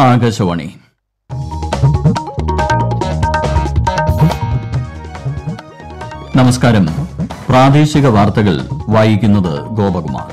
ആകാശവാണി നമസ്കാരം പ്രാദേശിക വാർത്തകൾ വായിക്കുന്നത് ഗോപകുമാർ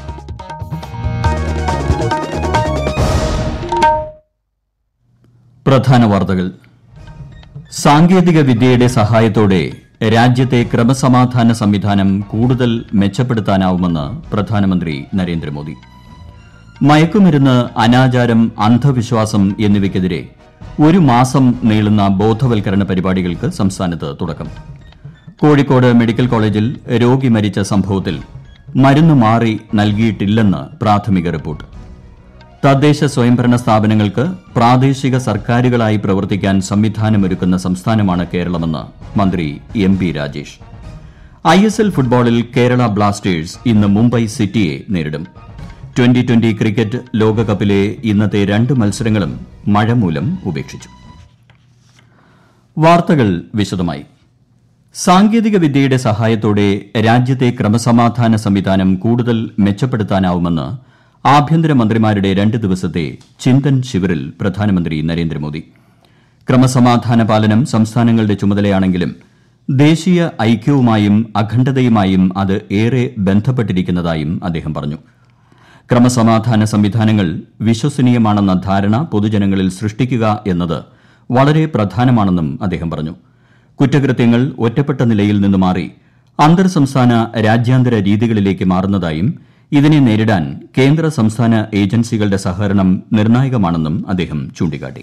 പ്രധാന വാർത്തകൾ സാങ്കേതിക വിദ്യയുടെ സഹായത്തോടെ രാജ്യത്തെ ക്രമസമാധാന സംവിധാനം കൂടുതൽ മെച്ചപ്പെടുത്താനാവുമെന്ന് പ്രധാനമന്ത്രി നരേന്ദ്രമോദി മയക്കുമരുന്ന് അനാചാരം അന്ധവിശ്വാസം എന്നിവയ്ക്കെതിരെ ഒരു മാസം നീളുന്ന ബോധവൽക്കരണ പരിപാടികൾക്ക് സംസ്ഥാനത്ത് തുടക്കം കോഴിക്കോട് മെഡിക്കൽ കോളേജിൽ രോഗി മരിച്ച സംഭവത്തിൽ മരുന്ന് മാറി നൽകിയിട്ടില്ലെന്ന് പ്രാഥമിക റിപ്പോർട്ട് തദ്ദേശ സ്വയംഭരണ സ്ഥാപനങ്ങൾക്ക് പ്രാദേശിക സർക്കാരുകളായി പ്രവർത്തിക്കാൻ സംവിധാനമൊരുക്കുന്ന സംസ്ഥാനമാണ് കേരളമെന്ന് മന്ത്രി M P Rajesh I S L ഫുട്ബോളിൽ കേരള ബ്ലാസ്റ്റേഴ്സ് ഇന്ന് മുംബൈ സിറ്റിയെ നേരിടും ട്വന്റി ട്വന്റി ക്രിക്കറ്റ് ലോകകപ്പിലെ ഇന്നത്തെ രണ്ട് മത്സരങ്ങളും മഴ മൂലം ഉപേക്ഷിച്ചു വാർത്തകൾ വിശദമായി സാങ്കേതിക വിദ്യയുടെ സഹായത്തോടെ രാജ്യത്തെ ക്രമസമാധാന സംവിധാനം കൂടുതൽ മെച്ചപ്പെടുത്താനാവുമെന്ന് ആഭ്യന്തരമന്ത്രിമാരുടെ രണ്ട് ദിവസത്തെ ചിന്തൻ ശിവിറിൽ പ്രധാനമന്ത്രി നരേന്ദ്രമോദി ക്രമസമാധാന പാലനം സംസ്ഥാനങ്ങളുടെ ചുമതലയാണെങ്കിലും ദേശീയ ഐക്യവുമായും അഖണ്ഡതയുമായും അത് ഏറെ ബന്ധപ്പെട്ടിരിക്കുന്നതായും അദ്ദേഹം പറഞ്ഞു ക്രമസമാധാന സംവിധാനങ്ങൾ വിശ്വസനീയമാണെന്ന ധാരണ പൊതുജനങ്ങളിൽ സൃഷ്ടിക്കുക എന്നത് വളരെ പ്രധാനമാണെന്നും അദ്ദേഹം പറഞ്ഞു കുറ്റകൃത്യങ്ങൾ ഒറ്റപ്പെട്ട നിലയിൽ നിന്ന് മാറി അന്തർ സംസ്ഥാന രാജ്യാന്തര രീതികളിലേക്ക് മാറുന്നതായും ഇതിനെ നേരിടാൻ കേന്ദ്ര സംസ്ഥാന ഏജൻസികളുടെ സഹകരണം നിർണായകമാണെന്നും അദ്ദേഹം ചൂണ്ടിക്കാട്ടി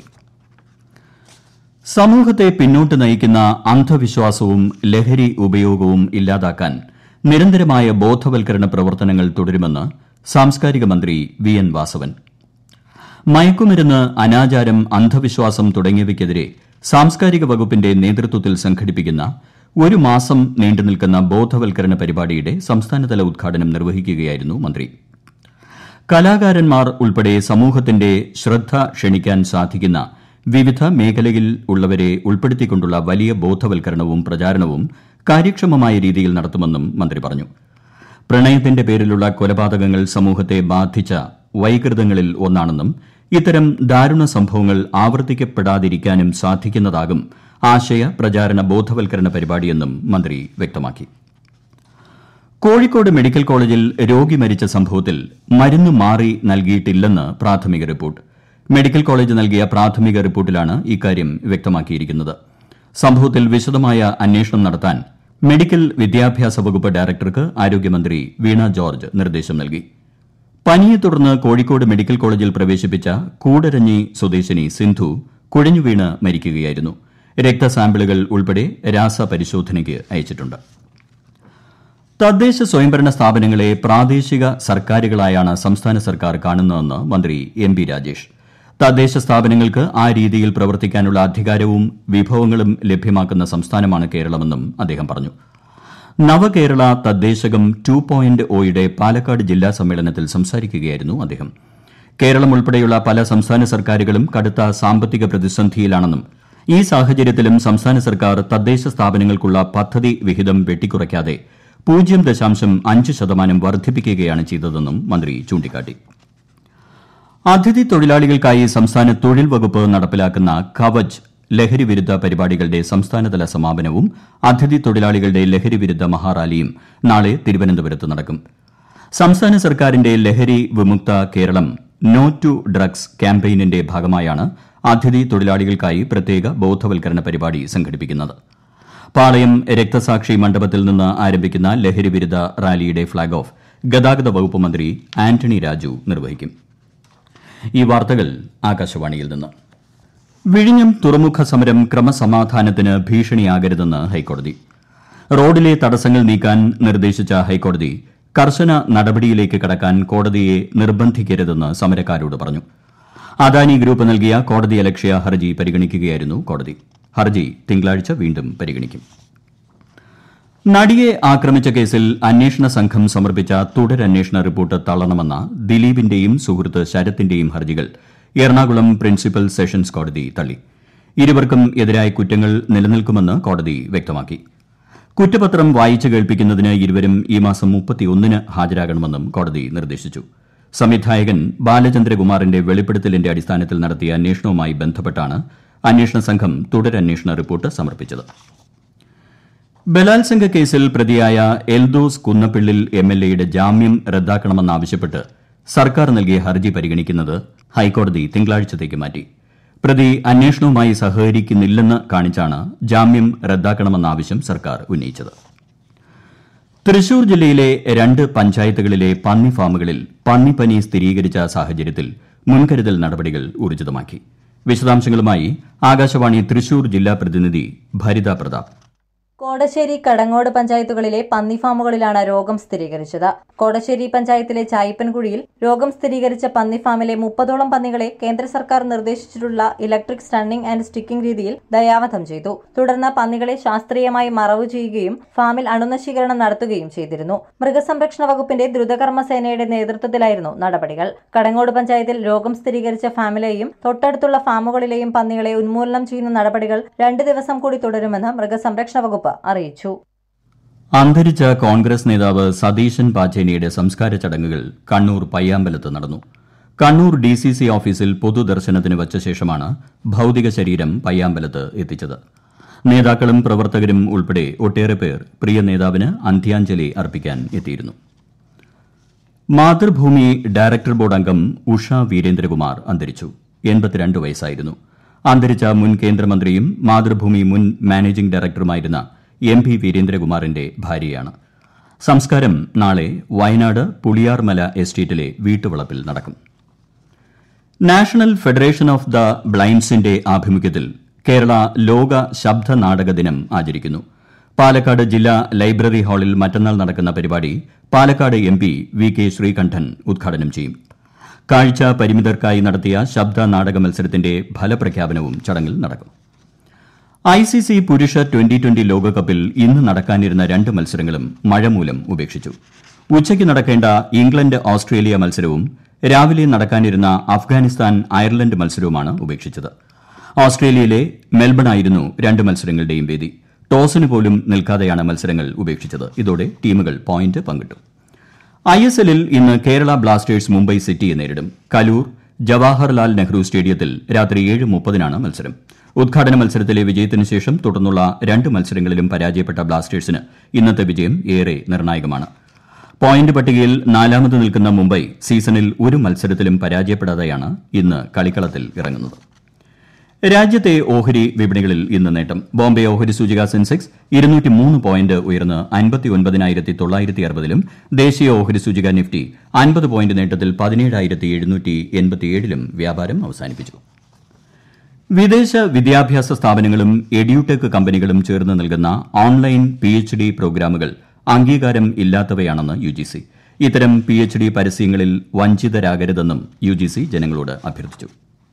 സമൂഹത്തെ പിന്നോട്ട് നയിക്കുന്ന അന്ധവിശ്വാസവും ലഹരി ഉപയോഗവും ഇല്ലാതാക്കാൻ നിരന്തരമായ ബോധവൽക്കരണ പ്രവർത്തനങ്ങൾ തുടരുമെന്ന് സാംസ്കാരിക മന്ത്രി വി എൻ വാസവൻ മയക്കുമരുന്ന് അനാചാരം അന്ധവിശ്വാസം തുടങ്ങിയവയ്ക്കെതിരെ സാംസ്കാരിക വകുപ്പിന്റെ നേതൃത്വത്തിൽ സംഘടിപ്പിക്കുന്ന ഒരു മാസം നീണ്ടുനിൽക്കുന്ന ബോധവൽക്കരണ പരിപാടിയുടെ സംസ്ഥാനതല ഉദ്ഘാടനം നിർവഹിക്കുകയായിരുന്നു മന്ത്രി കലാകാരന്മാർ ഉൾപ്പെടെ സമൂഹത്തിന്റെ ശ്രദ്ധ ക്ഷണിക്കാൻ സാധിക്കുന്ന വിവിധ മേഖലയിൽ ഉള്ളവരെ ഉൾപ്പെടുത്തിക്കൊണ്ടുള്ള വലിയ ബോധവൽക്കരണവും പ്രചാരണവും കാര്യക്ഷമമായ രീതിയിൽ നടത്തുമെന്നും മന്ത്രി പറഞ്ഞു പ്രണയത്തിന്റെ പേരിലുള്ള കൊലപാതകങ്ങൾ സമൂഹത്തെ ബാധിച്ച വൈകൃതങ്ങളിൽ ഒന്നാണെന്നും ഇത്തരം ദാരുണ സംഭവങ്ങൾ ആവർത്തിക്കപ്പെടാതിരിക്കാനും സാധിക്കുന്നതാകും ആശയ പ്രചാരണ ബോധവൽക്കരണ പരിപാടിയെന്നും മന്ത്രി വ്യക്തമാക്കി കോഴിക്കോട് മെഡിക്കൽ കോളേജിൽ രോഗി മരിച്ച സംഭവത്തിൽ മരുന്ന് മാറി നൽകിയിട്ടില്ലെന്ന് പ്രാഥമിക റിപ്പോർട്ട് മെഡിക്കൽ കോളേജ് നൽകിയ പ്രാഥമിക റിപ്പോർട്ടിലാണ് ഇക്കാര്യം വ്യക്തമാക്കിയിരിക്കുന്നത് സംഭവത്തിൽ വിശദമായ അന്വേഷണം നടത്താൻ മെഡിക്കൽ വിദ്യാഭ്യാസ വകുപ്പ് ഡയറക്ടർക്ക് ആരോഗ്യമന്ത്രി വീണ ജോർജ് നിർദ്ദേശം നൽകി പനിയെ തുടർന്ന് കോഴിക്കോട് മെഡിക്കൽ കോളേജിൽ പ്രവേശിപ്പിച്ച കൂടരഞ്ഞി സ്വദേശിനി സിന്ധു കുഴഞ്ഞുവീണ് മരിക്കുകയായിരുന്നു രക്തസാമ്പിളുകൾ ഉൾപ്പെടെ രാസപരിശോധനയ്ക്ക് അയച്ചിട്ടുണ്ട് തദ്ദേശ സ്വയംഭരണ സ്ഥാപനങ്ങളെ പ്രാദേശിക സർക്കാരുകളായാണ് സംസ്ഥാന സർക്കാർ കാണുന്നതെന്ന് മന്ത്രി എം പി രാജേഷ് തദ്ദേശ സ്ഥാപനങ്ങൾക്ക് ആ രീതിയിൽ പ്രവർത്തിക്കാനുള്ള അധികാരവും വിഭവങ്ങളും ലഭ്യമാക്കുന്ന സംസ്ഥാനമാണ് കേരളമെന്നും അദ്ദേഹം പറഞ്ഞു നവകേരള തദ്ദേശകം ടു പോയിന്റ് ഒയുടെ പാലക്കാട് ജില്ലാ സമ്മേളനത്തിൽ സംസാരിക്കുകയായിരുന്നു അദ്ദേഹം കേരളം ഉൾപ്പെടെയുള്ള പല സംസ്ഥാന സർക്കാരുകളും കടുത്ത സാമ്പത്തിക പ്രതിസന്ധിയിലാണെന്നും ഈ സാഹചര്യത്തിലും സംസ്ഥാന സർക്കാർ തദ്ദേശ സ്ഥാപനങ്ങൾക്കുള്ള പദ്ധതി വിഹിതം വെട്ടിക്കുറയ്ക്കാതെ പൂജ്യം ദശാംശം അഞ്ച് ശതമാനം വർദ്ധിപ്പിക്കുകയാണ് ചെയ്തതെന്നും മന്ത്രി ചൂണ്ടിക്കാട്ടി അതിഥി തൊഴിലാളികൾക്കായി സംസ്ഥാന തൊഴിൽ വകുപ്പ് നടപ്പിലാക്കുന്ന കവച് ലഹരി വിരുദ്ധ പരിപാടികളുടെ സംസ്ഥാനതല സമാപനവും അതിഥി തൊഴിലാളികളുടെ ലഹരി വിരുദ്ധ മഹാറാലിയും നാളെ തിരുവനന്തപുരത്ത് നടക്കും സംസ്ഥാന സർക്കാരിന്റെ ലഹരി വിമുക്ത കേരളം നോ ടു ഡ്രഗ്സ് ക്യാമ്പയിനിന്റെ ഭാഗമായാണ് അതിഥി തൊഴിലാളികൾക്കായി പ്രത്യേക ബോധവൽക്കരണ പരിപാടി സംഘടിപ്പിക്കുന്നത് പാളയം രക്തസാക്ഷി മണ്ഡപത്തിൽ നിന്ന് ആരംഭിക്കുന്ന ലഹരി വിരുദ്ധ റാലിയുടെ ഫ്ളാഗ് ഓഫ് ഗതാഗത വകുപ്പ് മന്ത്രി ആന്റണി രാജു നിർവഹിക്കും ഈ വാർത്തകൾ ആകാശവാണിയിൽ നിന്ന് വിഴിഞ്ഞം തുറമുഖ സമരം ക്രമസമാധാനത്തിന് ഭീഷണിയാകരുതെന്ന് ഹൈക്കോടതി റോഡിലെ തടസ്സങ്ങൾ നീക്കാൻ നിർദ്ദേശിച്ച ഹൈക്കോടതി കർശന നടപടിയിലേക്ക് കടക്കാൻ കോടതിയെ നിർബന്ധിക്കരുതെന്ന് സമരക്കാരോട് പറഞ്ഞു അദാനി ഗ്രൂപ്പ് നൽകിയ കോടതി അലക്ഷ്യ ഹർജി പരിഗണിക്കുകയായിരുന്നു കോടതി ഹർജി തിങ്കളാഴ്ച വീണ്ടും പരിഗണിക്കും നടിയെ ആക്രമിച്ച കേസിൽ അന്വേഷണ സംഘം സമർപ്പിച്ച തുടരന്വേഷണ റിപ്പോർട്ട് തള്ളണമെന്ന ദിലീപിന്റെയും സുഹൃത്ത് ശരത്തിന്റെയും ഹർജികൾ എറണാകുളം പ്രിൻസിപ്പൽ സെഷൻസ് കോടതി തള്ളി ഇരുവർക്കും എതിരായ കുറ്റങ്ങൾ നിലനിൽക്കുമെന്ന് കോടതി വ്യക്തമാക്കി കുറ്റപത്രം വായിച്ചു കേൾപ്പിക്കുന്നതിന് ഇരുവരും ഈ മാസം മുപ്പത്തിയൊന്നിന് ഹാജരാകണമെന്നും കോടതി നിർദ്ദേശിച്ചു സംവിധായകൻ ബാലചന്ദ്രകുമാറിന്റെ വെളിപ്പെടുത്തലിന്റെ അടിസ്ഥാനത്തിൽ നടത്തിയ അന്വേഷണവുമായി ബന്ധപ്പെട്ടാണ് അന്വേഷണ സംഘം തുടരന്വേഷണ റിപ്പോർട്ട് സമർപ്പിച്ചത് ബലാത്സംഗ കേസിൽ പ്രതിയായ എൽദോസ് കുന്നപ്പിള്ളിൽ എംഎൽഎയുടെ ജാമ്യം റദ്ദാക്കണമെന്നാവശ്യപ്പെട്ട് സർക്കാർ നൽകിയ ഹർജി പരിഗണിക്കുന്നത് ഹൈക്കോടതി തിങ്കളാഴ്ചത്തേക്ക് മാറ്റി പ്രതി അന്വേഷണവുമായി സഹകരിക്കുന്നില്ലെന്ന് കാണിച്ചാണ് ജാമ്യം റദ്ദാക്കണമെന്ന ആവശ്യം സർക്കാർ ഉന്നയിച്ചത് തൃശൂർ ജില്ലയിലെ രണ്ട് പഞ്ചായത്തുകളിലെ പന്നി ഫാമുകളിൽ പന്നിപ്പനി സ്ഥിരീകരിച്ച സാഹചര്യത്തിൽ മുൻകരുതൽ നടപടികൾ ഊർജിതമാക്കി വിശദാംശങ്ങളുമായി ആകാശവാണി തൃശൂർ ജില്ലാ പ്രതിനിധി ഭരിത പ്രതാപ് കോടശ്ശേരി കടങ്ങോട് പഞ്ചായത്തുകളിലെ പന്നി ഫാമുകളിലാണ് രോഗം സ്ഥിരീകരിച്ചത് കോടശ്ശേരി പഞ്ചായത്തിലെ ചായ്പൻകുഴിയിൽ രോഗം സ്ഥിരീകരിച്ച പന്നി ഫാമിലെ മുപ്പതോളം പന്നികളെ കേന്ദ്ര സർക്കാർ നിർദ്ദേശിച്ചിട്ടുള്ള ഇലക്ട്രിക് സ്റ്റണ്ണിംഗ് ആൻഡ് സ്റ്റിക്കിംഗ് രീതിയിൽ ദയാവധം ചെയ്തു തുടർന്ന് പന്നികളെ ശാസ്ത്രീയമായി മറവു ചെയ്യുകയും ഫാമിൽ അണുനശീകരണം നടത്തുകയും ചെയ്തിരുന്നു മൃഗസംരക്ഷണ വകുപ്പിന്റെ ദ്രുതകർമ്മ സേനയുടെ നേതൃത്വത്തിലായിരുന്നു നടപടികൾ കടങ്ങോട് പഞ്ചായത്തിൽ രോഗം സ്ഥിരീകരിച്ച ഫാമിലെയും തൊട്ടടുത്തുള്ള ഫാമുകളിലെയും പന്നികളെ ഉന്മൂലനം ചെയ്യുന്ന നടപടികൾ രണ്ട് ദിവസം കൂടി തുടരുമെന്ന് മൃഗസംരക്ഷണ വകുപ്പ് അറിയിച്ചു അന്തരിച്ച കോൺഗ്രസ് നേതാവ് സതീശൻ പാച്ചേനിയുടെ സംസ്കാര ചടങ്ങുകൾ കണ്ണൂർ പയ്യാമ്പലത്ത് നടന്നു കണ്ണൂർ ഡി സി സി ഓഫീസിൽ പൊതുദർശനത്തിന് വച്ച ശേഷമാണ് ഭൌതിക ശരീരം പയ്യാമ്പലത്ത് എത്തിച്ചത് നേതാക്കളും പ്രവർത്തകരും ഉൾപ്പെടെ ഒട്ടേറെ പേർ പ്രിയ നേതാവിന് അന്ത്യാഞ്ജലി അർപ്പിക്കാൻ എത്തിയിരുന്നു മാതൃഭൂമി ഡയറക്ടർ ബോർഡ് അംഗം ഉഷ വീരേന്ദ്രകുമാർ അന്തരിച്ചു എൺപത്തിരണ്ട് വയസ്സായിരുന്നു അന്തരിച്ച മുൻ കേന്ദ്രമന്ത്രിയും മാതൃഭൂമി മുൻ മാനേജിംഗ് ഡയറക്ടറുമായിരുന്ന എം പി വീരേന്ദ്രകുമാറിന്റെ ഭാര്യയാണ് സംസ്കാരം നാളെ വയനാട് പുളിയാർമല എസ്റ്റേറ്റിലെ വീട്ടുവളപ്പിൽ നടക്കും നാഷണൽ ഫെഡറേഷൻ ഓഫ് ദ ബ്ലൈൻഡ്സിന്റെ ആഭിമുഖ്യത്തിൽ കേരള ലോക ശബ്ദ നാടക ദിനം ആചരിക്കുന്നു പാലക്കാട് ജില്ലാ ലൈബ്രറി ഹാളിൽ മറ്റന്നാൾ നടക്കുന്ന പരിപാടി Palakkad M P V K Sreekandan ഉദ്ഘാടനം ചെയ്യും കാഴ്ച പരിമിതർക്കായി നടത്തിയ ശബ്ദ നാടക മത്സരത്തിന്റെ ഫലപ്രഖ്യാപനവും ചടങ്ങിൽ നടക്കും ഐ സി സി പുരുഷ ട്വന്റി ട്വന്റി ലോകകപ്പിൽ ഇന്ന് നടക്കാനിരുന്ന രണ്ട് മത്സരങ്ങളും മഴ മൂലം ഉപേക്ഷിച്ചു ഉച്ചയ്ക്ക് നടക്കേണ്ട ഇംഗ്ലണ്ട് ഓസ്ട്രേലിയ മത്സരവും രാവിലെ നടക്കാനിരുന്ന അഫ്ഗാനിസ്ഥാൻ അയർലൻഡ് മത്സരവുമാണ് ഉപേക്ഷിച്ചത് ഓസ്ട്രേലിയയിലെ മെൽബണായിരുന്നു രണ്ട് മത്സരങ്ങളുടെയും വേദി ടോസിന് പോലും നിൽക്കാതെയാണ് മത്സരങ്ങൾ ഉപേക്ഷിച്ചത് ഇതോടെ ടീമുകൾ പോയിന്റ് പങ്കിട്ടു ഐ എസ് എല്ലിൽ ഇന്ന് കേരള ബ്ലാസ്റ്റേഴ്സ് മുംബൈ സിറ്റിയെ നേരിടും കലൂർ ജവാഹർലാൽ നെഹ്റു സ്റ്റേഡിയത്തിൽ രാത്രി ഏഴ് മുപ്പതിനാണ് മത്സരം ഉദ്ഘാടന മത്സരത്തിലെ വിജയത്തിന് ശേഷം തുടർന്നുള്ള രണ്ട് മത്സരങ്ങളിലും പരാജയപ്പെട്ട ബ്ലാസ്റ്റേഴ്സിന് ഇന്നത്തെ വിജയം ഏറെ നിർണായകമാണ് പോയിന്റ് പട്ടികയിൽ നാലാമത് നിൽക്കുന്ന മുംബൈ സീസണിൽ ഒരു മത്സരത്തിലും പരാജയപ്പെടാതെയാണ് ഇന്ന് കളിക്കളത്തിൽ ഇറങ്ങുന്നത് രാജ്യത്തെ ഓഹരി വിപണികളിൽ ഇന്ന് നേട്ടം ബോംബെ ഓഹരി സൂചിക സെൻസെക്സ് ഇരുന്നൂറ്റി മൂന്ന് പോയിന്റ് ഉയർന്ന് അൻപത്തി ഒൻപതിനായിരത്തി തൊള്ളായിരത്തി അറുപതിലും ദേശീയ ഓഹരി സൂചിക നിഫ്റ്റി അൻപത് പോയിന്റ് നേട്ടത്തിൽ പതിനേഴായിരത്തി എഴുന്നൂറ്റി എൺപത്തിയേഴിലും വ്യാപാരം അവസാനിപ്പിച്ചു വിദേശ വിദ്യാഭ്യാസ സ്ഥാപനങ്ങളും എഡ്യൂടെക് കമ്പനികളും ചേർന്ന് നൽകുന്ന ഓൺലൈൻ പി എച്ച് ഡി പ്രോഗ്രാമുകൾ അംഗീകാരം ഇല്ലാത്തവയാണെന്ന് യു ജി സി ഇത്തരം പി എച്ച് ഡി പരസ്യങ്ങളിൽ വഞ്ചിതരാകരുതെന്നും യു ജി സി ജനങ്ങളോട് അഭ്യർത്ഥിച്ചു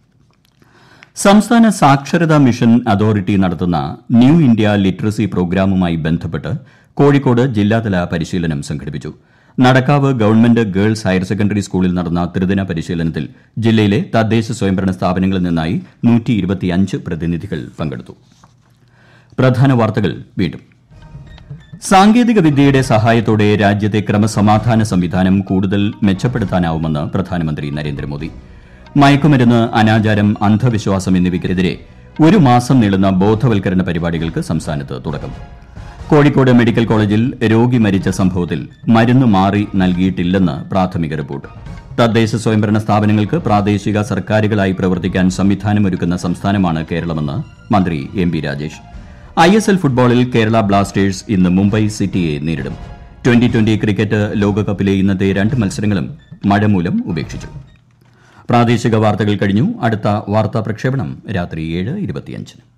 സംസ്ഥാന സാക്ഷരതാ മിഷൻ അതോറിറ്റി നടത്തുന്ന ന്യൂ ഇന്ത്യ ലിറ്ററസി പ്രോഗ്രാമുമായി ബന്ധപ്പെട്ട് കോഴിക്കോട് ജില്ലാതല പരിശീലനം സംഘടിപ്പിച്ചു Nadakkavu government girls higher secondary സ്കൂളിൽ നടന്ന ത്രിദിന പരിശീലനത്തിൽ ജില്ലയിലെ തദ്ദേശ സ്വയംഭരണ സ്ഥാപനങ്ങളിൽ നിന്നായി പ്രതിനിധികൾ പങ്കെടുത്തു പ്രധാന വാർത്തകൾ വീണ്ടും സാങ്കേതിക വിദ്യയുടെ സഹായത്തോടെ രാജ്യത്തെ ക്രമസമാധാന സംവിധാനം കൂടുതൽ മെച്ചപ്പെടുത്താനാവുമെന്ന് പ്രധാനമന്ത്രി നരേന്ദ്രമോദി മയക്കുമരുന്ന് അനാചാരം അന്ധവിശ്വാസം എന്നിവയ്ക്കെതിരെ ഒരു മാസം നീളുന്ന ബോധവൽക്കരണ പരിപാടികൾക്ക് സംസ്ഥാനത്ത് തുടക്കം കോഴിക്കോട് മെഡിക്കൽ കോളേജിൽ രോഗി മരിച്ച സംഭവത്തിൽ മരുന്ന് മാറി നൽകിയിട്ടില്ലെന്ന് പ്രാഥമിക റിപ്പോർട്ട് തദ്ദേശ സ്വയംഭരണ സ്ഥാപനങ്ങൾക്ക് പ്രാദേശിക സർക്കാരുകളായി പ്രവർത്തിക്കാൻ സംവിധാനമൊരുക്കുന്ന സംസ്ഥാനമാണ് കേരളമെന്ന് മന്ത്രി M P Rajesh I S L ഫുട്ബോളിൽ കേരള ബ്ലാസ്റ്റേഴ്സ് ഇന്ന് മുംബൈ സിറ്റിയെ നേരിടും ട്വന്റി ട്വന്റി ക്രിക്കറ്റ് ലോകകപ്പിലെ ഇന്നത്തെ രണ്ട് മത്സരങ്ങളും മഴ മൂലം ഉപേക്ഷിച്ചു പ്രാദേശിക വാർത്തകൾ കഴിഞ്ഞു അടുത്ത വാർത്താ പ്രക്ഷേപണം രാത്രി ഏഴ് ഇരുപത്തിയഞ്ചിന്